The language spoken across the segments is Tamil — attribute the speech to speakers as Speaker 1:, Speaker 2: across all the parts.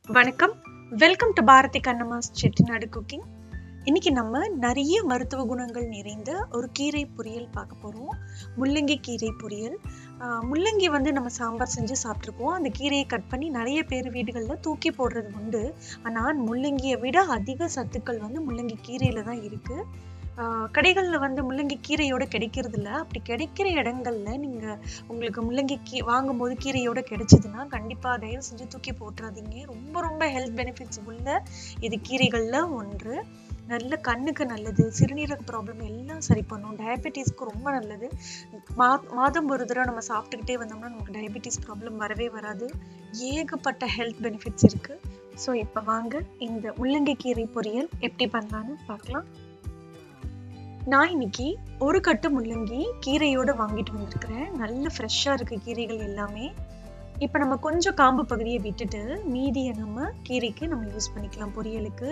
Speaker 1: வணக்கம் welcome to Bharathi Kannamma's Chettinad cooking இன்னைக்கு நம்ம நிறைய மருத்துவ குணங்கள் நிறைந்த ஒரு கீரை பொரியல் பார்க்க போகிறோம் முள்ளங்கி கீரை பொரியல் ஆஹ் முள்ளங்கி வந்து நம்ம சாம்பார் செஞ்சு சாப்பிட்ருக்கோம் அந்த கீரையை கட் பண்ணி நிறைய பேர் வீடுகளில் தூக்கி போடுறது உண்டு ஆனால் முள்ளங்கியை விட அதிக சத்துக்கள் வந்து முள்ளங்கி கீரையில் தான் இருக்குது கடைகளில் வந்து முள்ளங்கி கீரையோட கிடைக்கிறது இல்ல அப்படி கிடைக்கிற இடங்கள்ல நீங்கள் உங்களுக்கு முள்ளங்கி கீ வாங்கும்போது கீரையோட கிடைச்சதுன்னா கண்டிப்பாக தயவு செஞ்சு தூக்கி போட்டுறாதீங்க ரொம்ப ரொம்ப ஹெல்த் பெனிஃபிட்ஸ் உள்ள இது கீரைகளில் ஒன்று நல்ல கண்ணுக்கு நல்லது சிறுநீரக ப்ராப்ளம் எல்லாம் சரி பண்ணும் டயபெட்டிஸ்க்கு ரொம்ப நல்லது மா மாதம் ஒரு தடவை நம்ம சாப்பிட்டுக்கிட்டே வந்தோம்னா நமக்கு டயபெட்டிஸ் ப்ராப்ளம் வரவே வராது ஏகப்பட்ட ஹெல்த் பெனிஃபிட்ஸ் இருக்குது ஸோ இப்போ வாங்க இந்த முள்ளங்கி கீரை பொரியல் எப்படி பண்ணலான்னு பார்க்கலாம் நான் இன்னைக்கு ஒரு கட்டு முள்ளங்கி கீரையோட வாங்கிட்டு வந்திருக்கிறேன் நல்ல ஃப்ரெஷ்ஷாக இருக்கு கீரைகள் எல்லாமே இப்போ நம்ம கொஞ்சம் காம்பு பகுதியை விட்டுட்டு மீதியை நம்ம கீரைக்கு நம்ம யூஸ் பண்ணிக்கலாம் பொரியலுக்கு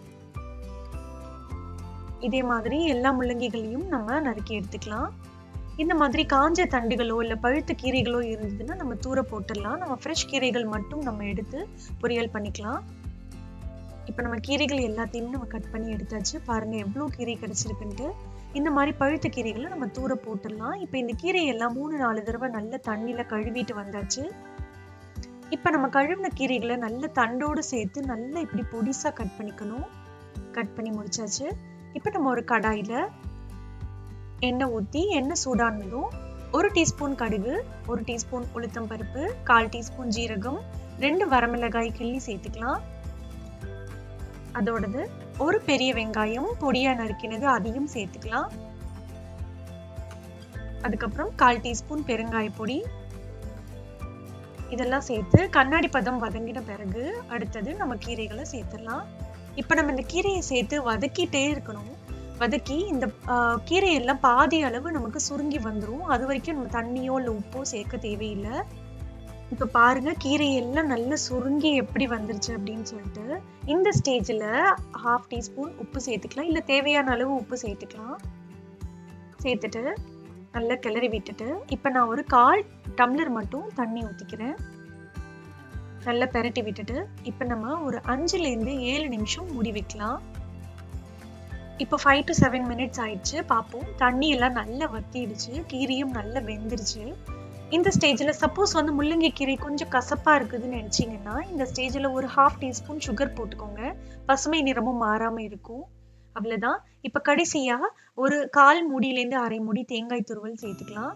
Speaker 1: இதே மாதிரி எல்லா முள்ளங்கிகளையும் நம்ம நறுக்கி எடுத்துக்கலாம் இந்த மாதிரி காஞ்ச தண்டுகளோ இல்லை பழுத்த கீரைகளோ இருந்ததுன்னா நம்ம தூர போட்டுடலாம் நம்ம ஃப்ரெஷ் கீரைகள் மட்டும் நம்ம எடுத்து பொரியல் பண்ணிக்கலாம் இப்போ நம்ம கீரைகள் எல்லாத்தையும் நம்ம கட் பண்ணி எடுத்தாச்சு பாருங்க எவ்வளோ கீரை கிடைச்சிருக்குன்ட்டு இந்த மாதிரி பழுத்த கீரைகளை நம்ம தூர போட்டுடலாம் இப்போ இந்த கீரை எல்லாம் மூணு நாலு தடவை நல்ல தண்ணியில் கழுவிட்டு வந்தாச்சு இப்போ நம்ம கழுவின கீரைகளை நல்ல தண்டோடு சேர்த்து நல்லா இப்படி பொடிசாக கட் பண்ணிக்கணும் கட் பண்ணி முடிச்சாச்சு இப்போ நம்ம ஒரு கடாயில் எண்ணெய் ஊற்றி எண்ணெய் சூடானதும் ஒரு டீஸ்பூன் கடுகு ஒரு டீஸ்பூன் உளுத்தம் பருப்பு கால் டீஸ்பூன் ஜீரகம் ரெண்டு வரமிளகாய் கிள்ளி சேர்த்துக்கலாம் அதோடது ஒரு பெரிய வெங்காயம் பொடியா நறுக்கினது அதையும் சேர்த்துக்கலாம் அதுக்கப்புறம் கால் டீஸ்பூன் பெருங்காய பொடி இதெல்லாம் சேர்த்து கண்ணாடி பதம் வதங்கின பிறகு அடுத்தது நம்ம கீரைகளை சேர்த்துடலாம் இப்போ நம்ம இந்த கீரையை சேர்த்து வதக்கிட்டே இருக்கணும் வதக்கி இந்த கீரையெல்லாம் பாதி அளவு நமக்கு சுருங்கி வந்துடும் அது வரைக்கும் நம்ம தண்ணியோ இல்லை உப்போ சேர்க்க தேவையில்லை இப்போ பாருங்க கீரை எல்லாம் நல்லா சுருங்கி எப்படி வந்துருச்சு அப்படின்னு சொல்லிட்டு இந்த ஸ்டேஜில் ஹாஃப் டீஸ்பூன் உப்பு சேர்த்துக்கலாம் இல்லை தேவையான அளவு உப்பு சேர்த்துக்கலாம் சேர்த்துட்டு நல்லா கிளறி விட்டுட்டு இப்போ நான் ஒரு கால் டம்ளர் மட்டும் தண்ணி ஊற்றிக்கிறேன் நல்லா பெரட்டி விட்டுட்டு இப்போ நம்ம ஒரு அஞ்சுலேருந்து ஏழு நிமிஷம் மூடி வைக்கலாம் இப்போ ஃபைவ் டு செவன் மினிட்ஸ் ஆயிடுச்சு பார்ப்போம் தண்ணி எல்லாம் நல்லா வத்திடுச்சு கீரையும் நல்லா வெந்துருச்சு இந்த ஸ்டேஜில் சப்போஸ் வந்து முள்ளங்கி கீரை கொஞ்சம் கசப்பாக இருக்குதுன்னு நினச்சிங்கன்னா இந்த ஸ்டேஜில் ஒரு ஹாஃப் டீஸ்பூன் சுகர் போட்டுக்கோங்க பசுமை நிறமும் மாறாமல் இருக்கும் அவ்வளோதான் இப்போ கடைசியாக ஒரு கால் மூடியிலேருந்து அரை மூடி தேங்காய் துருவல் சேர்த்துக்கலாம்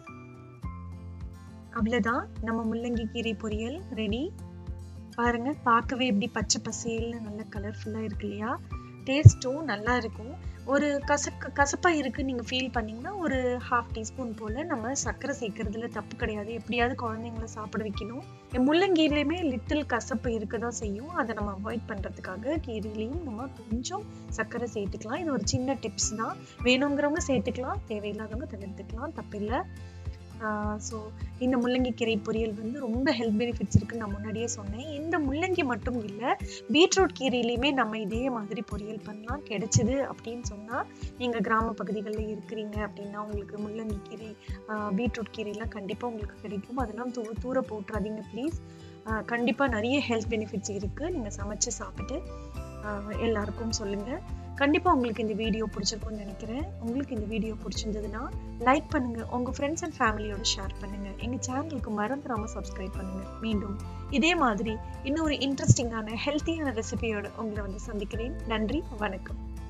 Speaker 1: அவ்வளோதான் நம்ம முள்ளங்கி கீரை பொரியல் ரெடி பாருங்க பார்க்கவே எப்படி பச்சை பசேல்னு நல்ல கலர்ஃபுல்லாக இருக்கு இல்லையா டேஸ்ட்டும் நல்லா இருக்கும் ஒரு கசக்கு கசப்பாக இருக்குது நீங்கள் ஃபீல் பண்ணிங்கன்னா ஒரு ஹாஃப் டீஸ்பூன் போல் நம்ம சர்க்கரை சேர்க்கறதுல தப்பு கிடையாது எப்படியாவது குழந்தைங்கள சாப்பிட வைக்கணும் முள்ளங்கீரையுமே லிட்டில் கசப்பு இருக்க தான் செய்யும் அதை நம்ம அவாய்ட் பண்ணுறதுக்காக கீரையிலையும் நம்ம கொஞ்சம் சர்க்கரை சேர்த்துக்கலாம் இது ஒரு சின்ன டிப்ஸ் தான் வேணுங்கிறவங்க சேர்த்துக்கலாம் தேவையில்லாதவங்க தவிர்த்துக்கலாம் தப்பில்லை ஸோ இந்த முள்ளங்கி கீரை பொரியல் வந்து ரொம்ப ஹெல்த் பெனிஃபிட்ஸ் இருக்குன்னு நான் முன்னாடியே சொன்னேன் இந்த முள்ளங்கி மட்டும் இல்லை பீட்ரூட் கீரையிலையுமே நம்ம இதே மாதிரி பொரியல் பண்ணலாம் கிடைச்சிது அப்படின்னு சொன்னால் நீங்கள் கிராம பகுதிகளில் இருக்கிறீங்க அப்படின்னா உங்களுக்கு முள்ளங்கி கீரை பீட்ரூட் கீரைலாம் கண்டிப்பாக உங்களுக்கு கிடைக்கும் அதெல்லாம் தூ தூர போட்டுறாதீங்க ப்ளீஸ் கண்டிப்பாக நிறைய ஹெல்த் பெனிஃபிட்ஸ் இருக்குது நீங்கள் சமைச்சு சாப்பிட்டு எல்லாருக்கும் சொல்லுங்கள் கண்டிப்பாக உங்களுக்கு இந்த வீடியோ பிடிச்சிருக்கும்னு நினைக்கிறேன் உங்களுக்கு இந்த வீடியோ பிடிச்சிருந்ததுன்னா லைக் பண்ணுங்கள் உங்கள் ஃப்ரெண்ட்ஸ் அண்ட் ஃபேமிலியோட ஷேர் பண்ணுங்கள் எங்கள் சேனலுக்கு மறந்துடாமல் சப்ஸ்கிரைப் பண்ணுங்கள் மீண்டும் இதே மாதிரி இன்னொரு இன்ட்ரெஸ்டிங்கான ஹெல்த்தியான ரெசிபியோட உங்களை வந்து சந்திக்கிறேன் நன்றி வணக்கம்